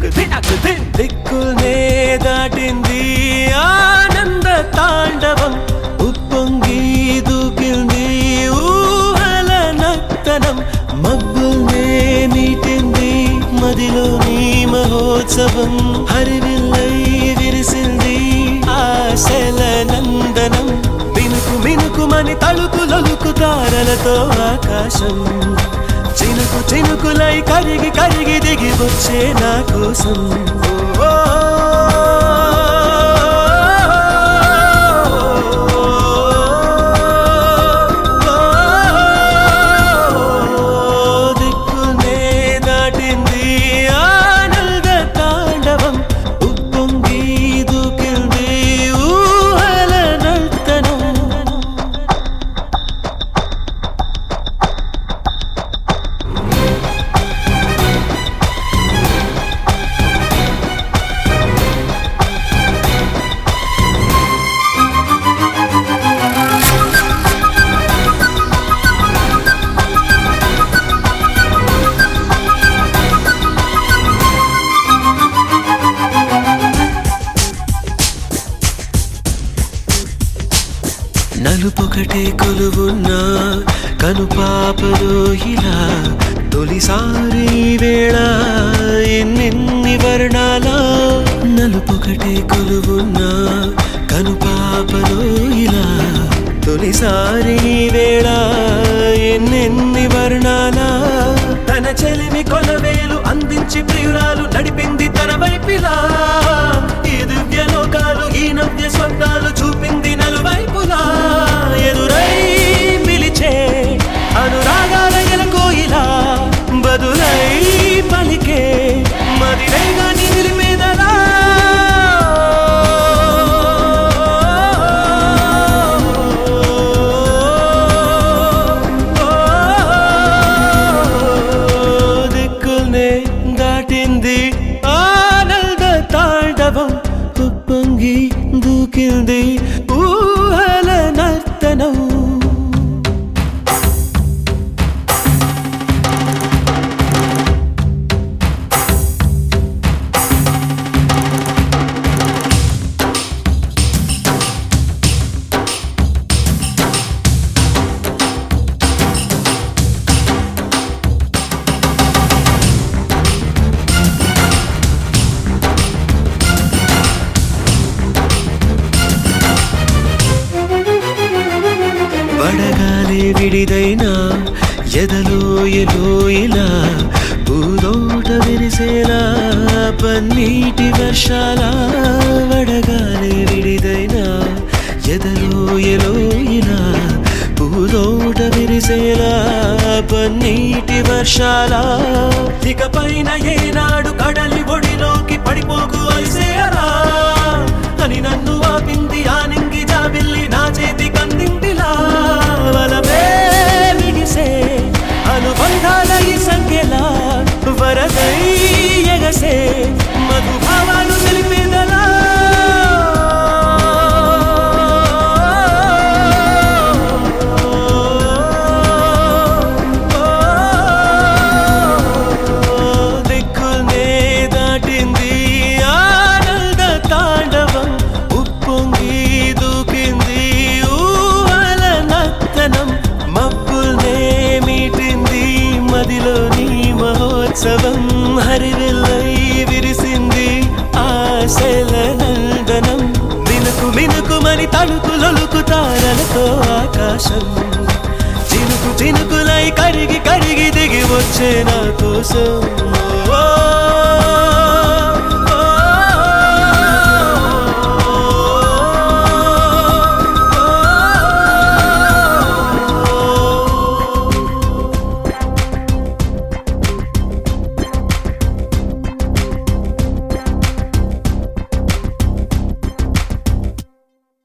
దిక్కుల్నే దాటింది ఆనంద తాండవం ఉప్పొంగి దూకింది ఊహల నర్తనం మబ్బుల్నే మీటింది మదిలోని మహోత్సవం హరివిల్లై విరిసింది ఆశల నందనం మినుకు మినుకుమని తలుపు లొలుకు తారలతో ఆకాశం చినుకు చినుకులై కరిగి కరిగి దిగి వచ్చే నా కోసం ఓ, దిక్కునే దాటింది ఆనంద తాండవం ఉప్పొంగి దూకింది ఊహల నర్తనం నలుపొకటే కొలువున్నా కను పాపలో ఇలా తొలిసారి వేళ ఎన్నెన్ని వర్ణాల నలుపొకటే కొలువున్నా కను పాపలో ఇలా తొలిసారి వేళ ఎన్నెన్ని వర్ణాల తన చెలిమి కొలవేలు అందించి ప్రియురాలు నడిపింది తన వైపిలా ఈ దివ్య లోకాలు ఈ నవ్య స్వర్గాలు చూపింది నలువైపులా ఎదురై పిలిచే అనురాగాల ఎలకోయిలా బదులై పలికే మదిరైగా నీ నిలిపేదలా దిక్కుల్నే దాటింది ఆనంద తాండవం ఉప్పొంగి దూకింది ఊహల నర్తనం వడగాలి విడిదైనా ఎదలో ఎలో ఇలా పూదోట విరిసేలా పన్నీటి వర్షాల వడగాలి విడిదైనా ఎదలో ఎలో ఇలా పూదోట విరిసేలా పన్నీటి వర్షాల ఇకపైన ఏనాడు కడలి ఒడిలోకి పడిపోకు అలిసేయరా అని నన్ను ఆపింది ఆ నింగి జాబిల్లి నా చేతి కందింటిలా వలమే మిగిసే అనుబంధాల ఈ సంఖ్యలా వరదై ఎగసే మధుభావాలు తెలిపేదలా దిక్కుల్నే దాటింది ఆనంద తాండవం ఉప్పొంగి దూకింది ఊహల నర్తనం మబ్బుల్నే మీటింది మదిలోని మహోత్సవం హరివిల్లై విరిసింది ఆశల నందనం మినుకు మినుకుమని తలుపు లొలుకు తారలతో ఆకాశం చినుకు చినుకులై కరిగి కరిగి దిగి వచ్చే నా కోసం ఓ